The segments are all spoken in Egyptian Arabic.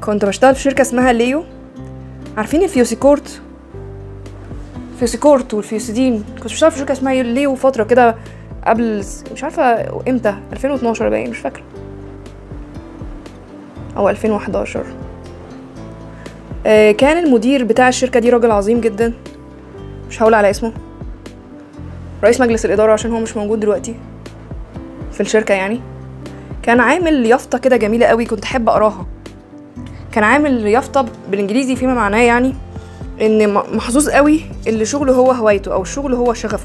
كنت بشتغل في شركه اسمها ليو عارفين الفيوسيكورت فيوسيكورت والفيوسيدين كنت بشتغل في شركه اسمها ليو فتره كده قبل مش عارفه امتى 2012 باين مش فاكره او 2011 آه، كان المدير بتاع الشركه دي راجل عظيم جدا مش هقول على اسمه رئيس مجلس الاداره عشان هو مش موجود دلوقتي في الشركه يعني كان عامل يافطه كده جميله قوي كنت احب اقراها كان عامل يافطه بالانجليزي فيما معناه يعني ان م- محظوظ قوي اللي شغله هو هوايته او الشغل هو شغفه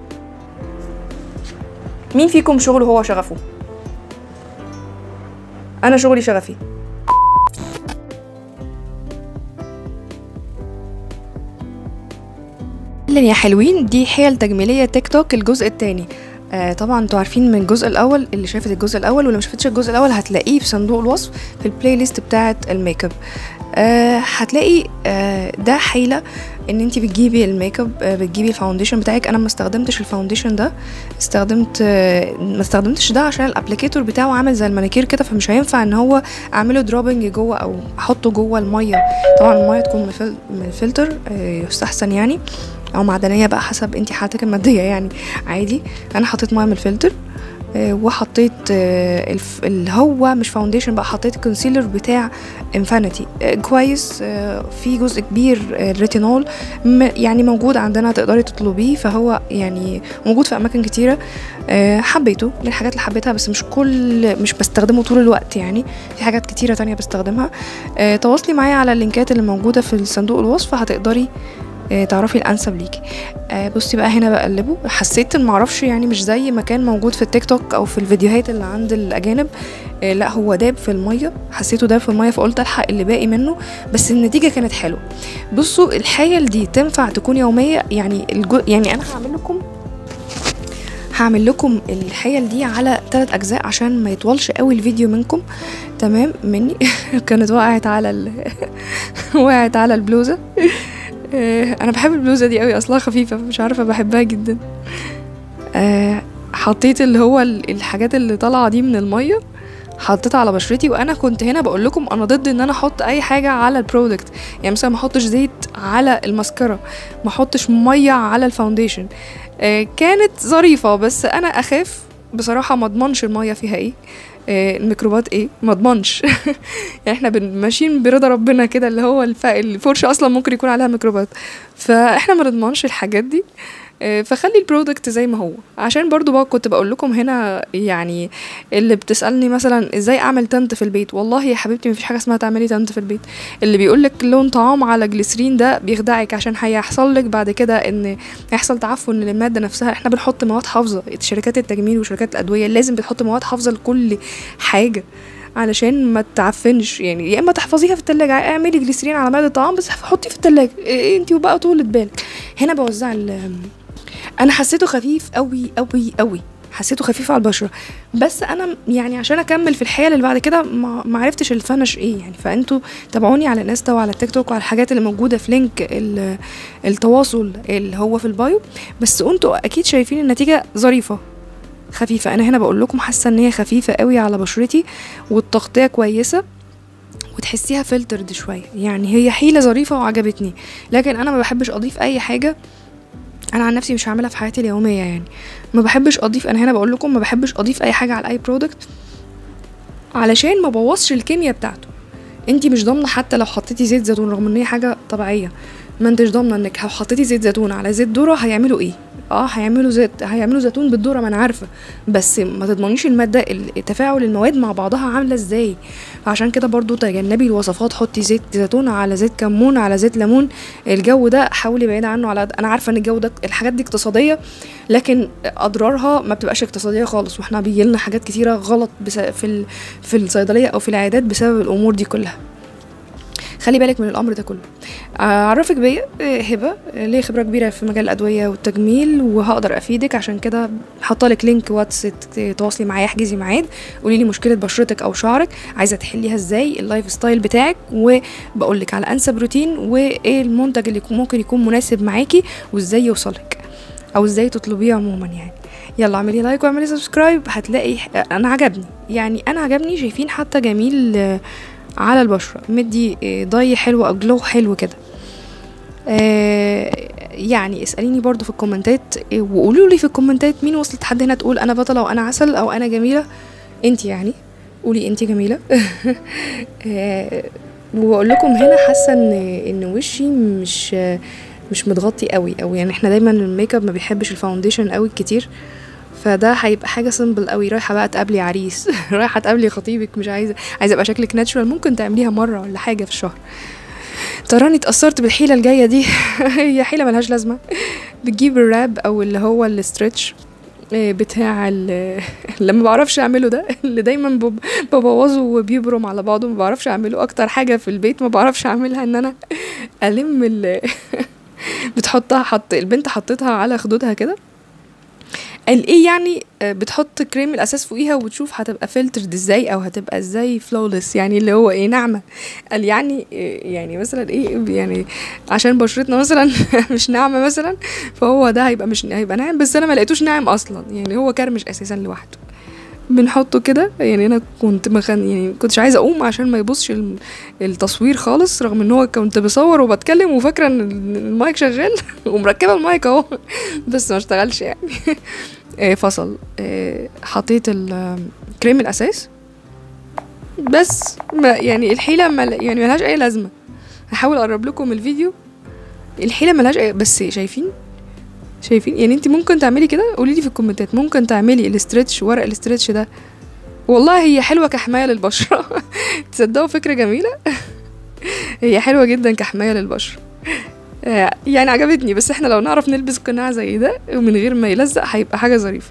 مين فيكم شغله هو شغفه انا شغلي شغفي اهلا يا حلوين دي حيل تجميليه تيك توك الجزء الثاني آه طبعا انتوا عارفين من الجزء الاول اللي شافت الجزء الاول واللي ما شافتش الجزء الاول هتلاقيه في صندوق الوصف في البلاي ليست بتاعه الميك اب آه هتلاقي آه ده حيله ان انت بتجيبي الميك اب آه بتجيبي الفاونديشن بتاعك انا ما استخدمتش الفاونديشن ده استخدمت آه ما استخدمتش ده عشان الابليكيتور بتاعه عامل زي المانيكير كده فمش هينفع ان هو اعمله دروبنج جوه او احطه جوه الميه طبعا الميه تكون من الفل- من الفلتر آه يستحسن يعني او معدنيه بقى حسب انت حالتك الماديه يعني عادي انا حطيت ميه من الفلتر آه، وحطيت آه، الف- اللي هو مش فاونديشن بقى حطيت الكونسيلر بتاع انفينيتي كويس آه، في جزء كبير آه، الريتينول م- يعني موجود عندنا تقدري تطلبيه فهو يعني موجود في اماكن كتيره آه، حبيته من الحاجات اللي حبيتها بس مش كل مش بستخدمه طول الوقت يعني في حاجات كتيره تانية بستخدمها آه، تواصلي معايا على اللينكات اللي موجوده في صندوق الوصف هتقدري آه، تعرفي الانسب ليكي آه، بصي بقى هنا بقلبه حسيت ان معرفش يعني مش زي ما كان موجود في التيك توك او في الفيديوهات اللي عند الاجانب آه، لا هو داب في الميه حسيته داب في الميه فقلت الحق اللي باقي منه بس النتيجه كانت حلوه بصوا الحيل دي تنفع تكون يوميه يعني الجو يعني انا هعمل لكم هعمل لكم الحيل دي على ثلاث اجزاء عشان ما يطولش قوي الفيديو منكم تمام مني كانت وقعت على ال... وقعت على البلوزه آه، انا بحب البلوزه دي قوي اصلها خفيفه مش عارفه بحبها جدا آه، حطيت اللي هو ال- الحاجات اللي طالعه دي من الميه حطيتها على بشرتي وانا كنت هنا بقول لكم انا ضد ان انا احط اي حاجه على البرودكت يعني مثلا ما احطش زيت على الماسكارا ما احطش ميه على الفاونديشن آه، كانت ظريفه بس انا اخاف بصراحه ما اضمنش الميه فيها ايه آه، الميكروبات ايه ما اضمنش يعني احنا بن- ماشيين برضا ربنا كده اللي هو الف... الفرشه اصلا ممكن يكون عليها ميكروبات فاحنا ما نضمنش الحاجات دي آه، فخلي البرودكت زي ما هو عشان برضو بقى كنت بقول لكم هنا يعني اللي بتسالني مثلا ازاي اعمل تنت في البيت والله يا حبيبتي مفيش حاجه اسمها تعملي تنت في البيت اللي بيقول لك لون طعام على جليسرين ده بيخدعك عشان هيحصل لك بعد كده ان هيحصل تعفن للماده نفسها احنا بنحط مواد حافظه شركات التجميل وشركات الادويه لازم بتحط مواد حافظه لكل حاجه علشان ما تعفنش يعني يا اما تحفظيها في التلاجة اعملي جليسرين على معدة الطعام بس حطيه في التلاجة إيه انتي وبقى طولة بالك هنا بوزع ال انا حسيته خفيف قوي قوي قوي حسيته خفيف على البشره بس انا يعني عشان اكمل في الحيل اللي بعد كده ما ما عرفتش الفنش ايه يعني فانتوا تابعوني على الانستا وعلى التيك توك وعلى الحاجات اللي موجوده في لينك ال- التواصل اللي هو في البايو بس انتوا اكيد شايفين النتيجه ظريفه خفيفه انا هنا بقول لكم حاسه ان هي خفيفه قوي على بشرتي والتغطيه كويسه وتحسيها فلترد شويه يعني هي حيله ظريفه وعجبتني لكن انا ما بحبش اضيف اي حاجه انا عن نفسي مش هعملها في حياتي اليوميه يعني ما بحبش اضيف انا هنا بقول لكم ما بحبش اضيف اي حاجه على اي برودكت علشان ما بوظش الكيمياء بتاعته انتي مش ضامنه حتى لو حطيتي زيت زيتون رغم ان هي حاجه طبيعيه ما انتش ضامنه انك لو حطيتي زيت زيتون على زيت ذره هيعملوا ايه اه هيعملوا زيت هيعملوا زيتون بالذره ما انا عارفه بس ما تضمنيش الماده ال- تفاعل المواد مع بعضها عامله ازاي فعشان كده برضو تجنبي الوصفات حطي زيت زيتون على زيت كمون على زيت ليمون الجو ده حاولي بعيد عنه على قد انا عارفه ان الجو ده الحاجات دي اقتصاديه لكن اضرارها ما بتبقاش اقتصاديه خالص واحنا بيجيلنا حاجات كتيره غلط بس في ال... في الصيدليه او في العيادات بسبب الامور دي كلها خلي بالك من الامر ده كله اعرفك بيا آه، هبه آه، ليا خبره كبيره في مجال الادويه والتجميل وهقدر افيدك عشان كده حاطه لك لينك واتس ت- تواصلي معايا احجزي ميعاد قولي لي مشكله بشرتك او شعرك عايزه تحليها ازاي اللايف ستايل بتاعك وبقول لك على انسب روتين وايه المنتج اللي يكون- ممكن يكون مناسب معاكي وازاي يوصلك او ازاي تطلبيه عموما يعني يلا اعملي لايك واعملي سبسكرايب هتلاقي انا عجبني يعني انا عجبني شايفين حتى جميل آه، على البشره مدي آه، ضي حلو او جلو حلو كده آه، يعني اساليني برضو في الكومنتات آه، وقولوا لي في الكومنتات مين وصلت حد هنا تقول انا بطله وانا عسل او انا جميله انت يعني قولي انت جميله آه، وبقول لكم هنا حاسه ان ان وشي مش مش متغطي قوي او يعني احنا دايما الميك اب ما بيحبش الفاونديشن قوي كتير فده هيبقى حاجه سيمبل قوي رايحه بقى تقابلي عريس رايحه تقابلي خطيبك مش عايزه عايزه ابقى شكلك ناتشورال ممكن تعمليها مره ولا حاجه في الشهر تراني اتأثرت بالحيلة الجاية دي هي حيلة ملهاش لازمة بتجيب الراب أو اللي هو الاسترتش آه، بتاع ال- اللي ما بعرفش اعمله ده اللي دايما بب- ببوظه وبيبرم على بعضه ما بعرفش اعمله اكتر حاجه في البيت ما بعرفش اعملها ان انا الم ال بتحطها حط البنت حطيتها على خدودها كده قال ايه يعني آه، بتحط كريم الاساس فوقيها وتشوف هتبقى فلترد ازاي او هتبقى ازاي فلولس يعني اللي هو ايه ناعمه قال يعني إيه يعني مثلا ايه يعني عشان بشرتنا مثلا مش ناعمه مثلا فهو ده هيبقى مش هيبقى ناعم بس انا ما لقيتوش ناعم اصلا يعني هو كرمش اساسا لوحده بنحطه كده يعني انا كنت مخن يعني كنتش عايزه اقوم عشان ما يبصش الم- التصوير خالص رغم ان هو كنت بصور وبتكلم وفاكره ان المايك شغال ومركبه المايك اهو بس ما اشتغلش يعني آه، فصل آه، حطيت الكريم الاساس بس ما يعني الحيله ما يعني ملهاش اي لازمه هحاول اقرب لكم الفيديو الحيله ملهاش اي بس شايفين شايفين يعني انت ممكن تعملي كده قولي لي في الكومنتات ممكن تعملي الاسترتش ورق الاسترتش ده والله هي حلوه كحمايه للبشره تصدقوا فكره جميله هي حلوه جدا كحمايه للبشره آه، يعني عجبتني بس احنا لو نعرف نلبس قناع زي ده ومن غير ما يلزق هيبقى حاجه ظريفه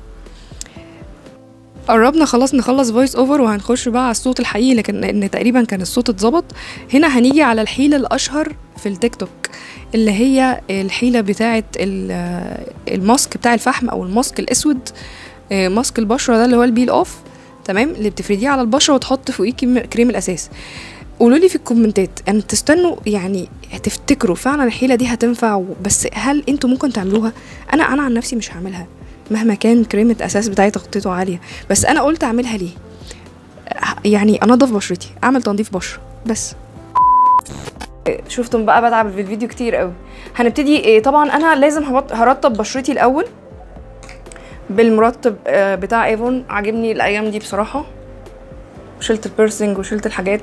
قربنا خلاص نخلص فويس اوفر وهنخش بقى على الصوت الحقيقي لكن ان تقريبا كان الصوت اتظبط هنا هنيجي على الحيله الاشهر في التيك توك اللي هي الحيله بتاعه ال- الماسك بتاع الفحم او الماسك الاسود آه، ماسك البشره ده اللي هو البيل اوف تمام اللي بتفرديه على البشره وتحط فوقيه كريم- كريم الاساس قولوا لي في الكومنتات ان تستنوا يعني تفتكروا فعلا الحيله دي هتنفع بس هل انتوا ممكن تعملوها انا انا عن نفسي مش هعملها مهما كان كريمه اساس بتاعي تغطيته عاليه بس انا قلت اعملها ليه يعني انضف بشرتي اعمل تنظيف بشره بس شفتم بقى بتعب في الفيديو كتير قوي هنبتدي إيه طبعا انا لازم هبط- هرطب بشرتي الاول بالمرطب آه، بتاع ايفون عاجبني الايام دي بصراحه شلت البيرسينج وشلت الحاجات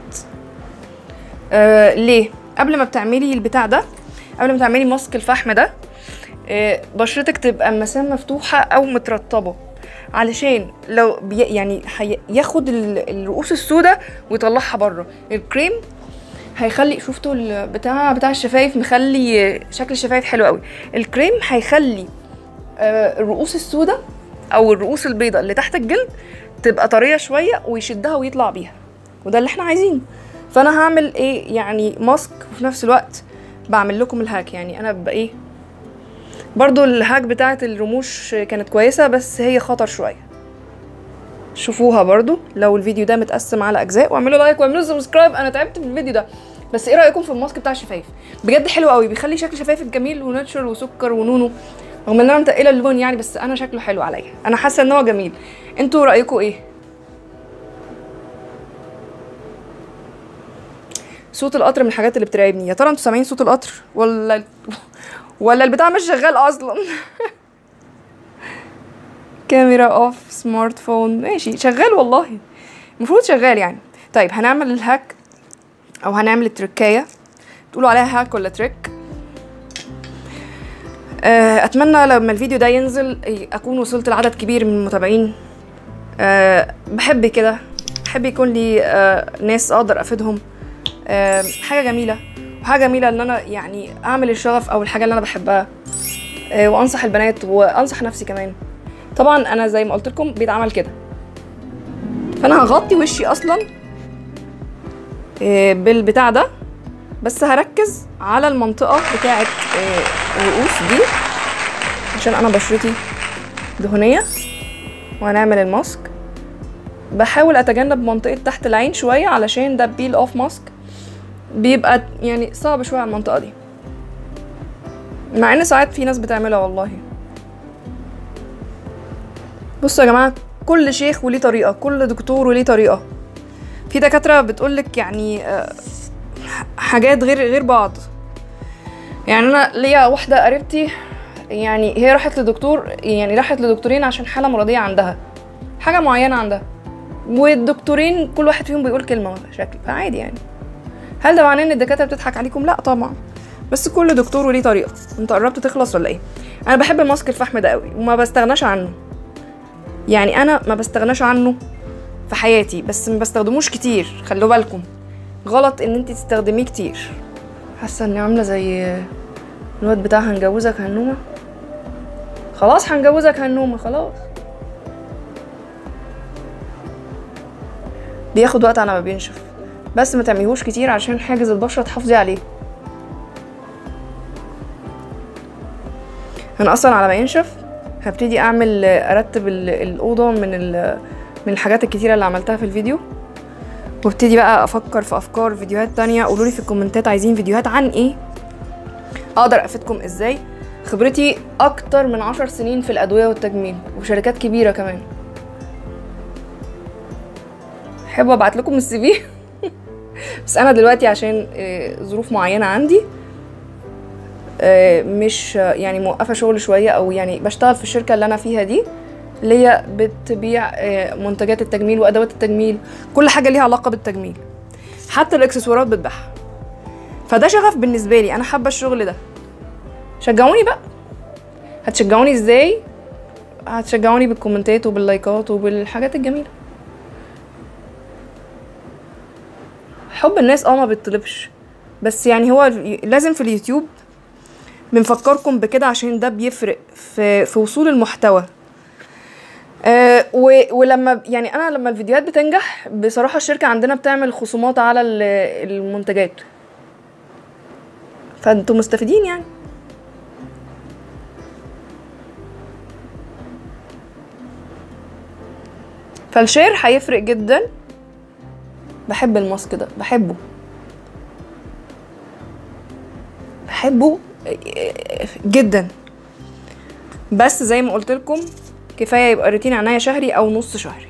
آه ليه قبل ما بتعملي البتاع ده قبل ما تعملي ماسك الفحم ده آه بشرتك تبقى مسام مفتوحه او مترطبه علشان لو بي يعني هي- ياخد ال- الرؤوس السوداء ويطلعها بره الكريم هيخلي شفتوا البتاع بتاع الشفايف مخلي شكل الشفايف حلو قوي الكريم هيخلي آه، الرؤوس السوداء او الرؤوس البيضاء اللي تحت الجلد تبقى طريه شويه ويشدها ويطلع بيها وده اللي احنا عايزينه فانا هعمل ايه يعني ماسك وفي نفس الوقت بعمل لكم الهاك يعني انا ببقى ايه برضو الهاك بتاعت الرموش كانت كويسه بس هي خطر شويه شوفوها برضو لو الفيديو ده متقسم على اجزاء واعملوا لايك واعملوا سبسكرايب انا تعبت في الفيديو ده بس ايه رايكم في الماسك بتاع الشفايف بجد حلو قوي بيخلي شكل شفايفك جميل وناتشرال وسكر ونونو رغم ان انا متقله اللون يعني بس انا شكله حلو عليا انا حاسه ان هو جميل انتوا رايكم ايه صوت القطر من الحاجات اللي بتراقبني يا ترى انتوا سامعين صوت القطر ولا ولا البتاع مش شغال اصلا كاميرا اوف سمارت فون ماشي شغال والله المفروض شغال يعني طيب هنعمل الهاك او هنعمل التركايه تقولوا عليها هاك ولا تريك آه، اتمنى لما الفيديو ده ينزل اكون وصلت لعدد كبير من المتابعين أه بحب كده بحب يكون لي أه ناس اقدر افيدهم أه حاجه جميله وحاجه جميله ان انا يعني اعمل الشغف او الحاجه اللي انا بحبها أه وانصح البنات وانصح نفسي كمان طبعا انا زي ما قلت لكم بيتعمل كده فانا هغطي وشي اصلا أه بالبتاع ده بس هركز على المنطقه بتاعه أه الرؤوس دي عشان انا بشرتي دهنيه وهنعمل الماسك بحاول اتجنب منطقه تحت العين شويه علشان ده بيل اوف ماسك بيبقى يعني صعب شويه على المنطقه دي مع ان ساعات في ناس بتعملها والله بصوا يا جماعه كل شيخ وليه طريقه كل دكتور وليه طريقه في دكاتره بتقولك يعني آه، حاجات غير غير بعض يعني انا ليا واحده قريبتي يعني هي راحت لدكتور يعني راحت لدكتورين عشان حاله مرضيه عندها حاجه معينه عندها والدكتورين كل واحد فيهم بيقول كلمه شكل فعادي يعني هل ده معناه ان الدكاتره بتضحك عليكم لا طبعا بس كل دكتور وليه طريقه انت قربت تخلص ولا ايه انا بحب الماسك الفحم ده قوي وما بستغناش عنه يعني انا ما بستغناش عنه في حياتي بس ما بستخدموش كتير خلوا بالكم غلط ان انت تستخدميه كتير حاسه اني عامله زي الواد بتاع هنجوزك هنومه خلاص هنجوزك هنومه خلاص بياخد وقت على ما بينشف بس ما تعمليهوش كتير عشان حاجز البشره تحافظي عليه انا اصلا على ما ينشف هبتدي اعمل ارتب ال- الاوضه من ال- من الحاجات الكتيره اللي عملتها في الفيديو وابتدي بقى افكر في افكار فيديوهات تانية قولوا لي في الكومنتات عايزين فيديوهات عن ايه اقدر افيدكم ازاي خبرتي اكتر من عشر سنين في الادويه والتجميل وشركات كبيره كمان احب ابعت لكم السي في بس انا دلوقتي عشان آه، ظروف معينه عندي آه، مش آه، يعني موقفه شغل شويه او يعني بشتغل في الشركه اللي انا فيها دي اللي هي بتبيع آه، منتجات التجميل وادوات التجميل كل حاجه ليها علاقه بالتجميل حتى الاكسسوارات بتبيعها فده شغف بالنسبه لي انا حابه الشغل ده شجعوني بقى هتشجعوني ازاي هتشجعوني بالكومنتات وباللايكات وبالحاجات الجميله حب الناس اه ما بيطلبش بس يعني هو لازم في اليوتيوب بنفكركم بكده عشان ده بيفرق في في وصول المحتوى آه و- ولما يعني انا لما الفيديوهات بتنجح بصراحه الشركه عندنا بتعمل خصومات على ال- المنتجات فانتوا مستفيدين يعني فالشير هيفرق جدا بحب الماسك ده بحبه بحبه جدا بس زي ما قلت لكم كفايه يبقى روتين عنايه شهري او نص شهري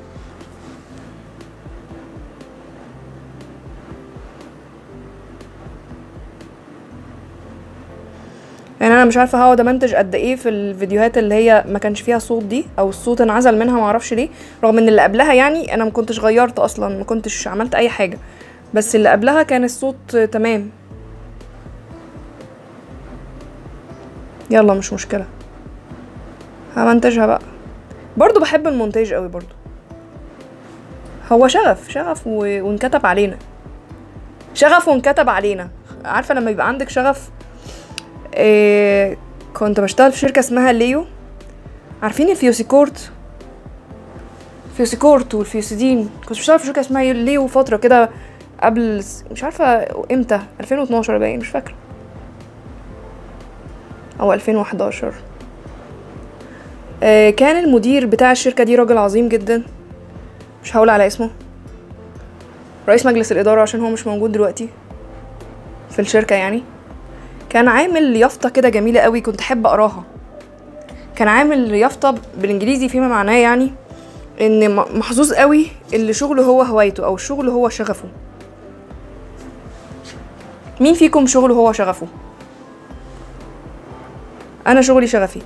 يعني انا مش عارفه هقعد امنتج قد ايه في الفيديوهات اللي هي ما كانش فيها صوت دي او الصوت انعزل منها ما اعرفش ليه رغم ان اللي قبلها يعني انا ما كنتش غيرت اصلا ما كنتش عملت اي حاجه بس اللي قبلها كان الصوت تمام يلا مش مشكله همنتجها بقى برضو بحب المونتاج قوي برضو هو شغف شغف و... وانكتب علينا شغف وانكتب علينا عارفه لما يبقى عندك شغف إيه كنت بشتغل في شركه اسمها ليو عارفين الفيوسيكورت فيوسيكورت والفيوسيدين كنت بشتغل في شركه اسمها ليو فتره كده قبل مش عارفه امتى 2012 باين مش فاكره او 2011 آه، كان المدير بتاع الشركة دي راجل عظيم جدا مش هقول على اسمه رئيس مجلس الإدارة عشان هو مش موجود دلوقتي في الشركة يعني كان عامل يافطة كده جميلة قوي كنت أحب أقراها كان عامل يافطة بالإنجليزي فيما معناه يعني إن م- محظوظ قوي اللي شغله هو هوايته أو الشغل هو شغفه مين فيكم شغله هو شغفه أنا شغلي شغفي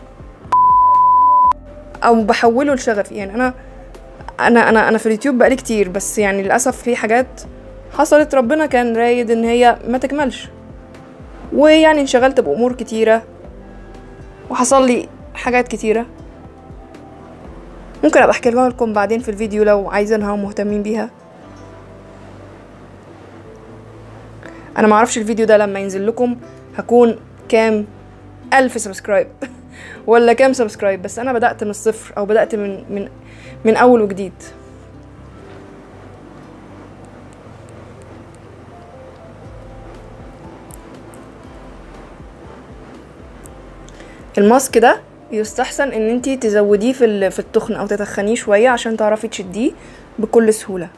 او بحوله لشغفي يعني انا انا انا انا في اليوتيوب بقالي كتير بس يعني للاسف في حاجات حصلت ربنا كان رايد ان هي ما تكملش ويعني انشغلت بامور كتيره وحصل لي حاجات كتيره ممكن ابقى احكي لكم بعدين في الفيديو لو عايزينها ومهتمين بيها انا ما اعرفش الفيديو ده لما ينزل لكم هكون كام ألف سبسكرايب ولا كام سبسكرايب بس انا بدأت من الصفر او بدأت من من من اول وجديد الماسك ده يستحسن ان انتي تزوديه في ال- في التخن او تتخنيه شويه عشان تعرفي تشديه بكل سهوله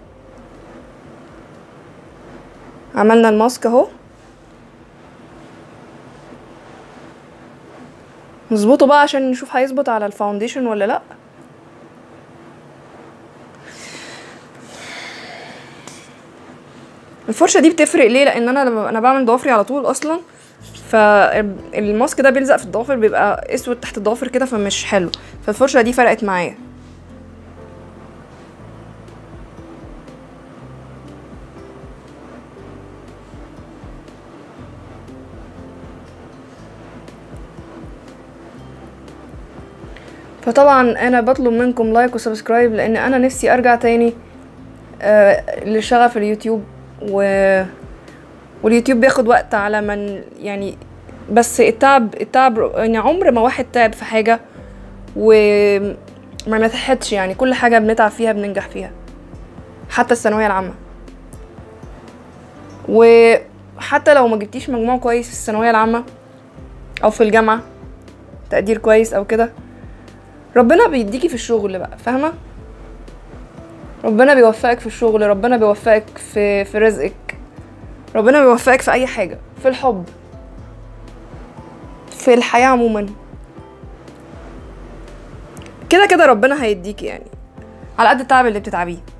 عملنا الماسك اهو نظبطه بقى عشان نشوف هيظبط على الفاونديشن ولا لا الفرشه دي بتفرق ليه لان انا لما انا بعمل ضوافري على طول اصلا فالماسك ده بيلزق في الضوافر بيبقى اسود تحت الضوافر كده فمش حلو فالفرشه دي فرقت معايا فطبعا انا بطلب منكم لايك وسبسكرايب لان انا نفسي ارجع تاني آه لشغف اليوتيوب و واليوتيوب بياخد وقت على من يعني بس التعب التعب يعني عمر ما واحد تعب في حاجة وما نتحتش يعني كل حاجة بنتعب فيها بننجح فيها حتى الثانوية العامة وحتى لو ما جبتيش مجموع كويس في الثانوية العامة أو في الجامعة تقدير كويس أو كده ربنا بيديكي في الشغل بقى فاهمة ربنا بيوفقك في الشغل ربنا بيوفقك في في رزقك ربنا بيوفقك في اي حاجه في الحب في الحياه عموما كده كده ربنا هيديكي يعني على قد التعب اللي بتتعبيه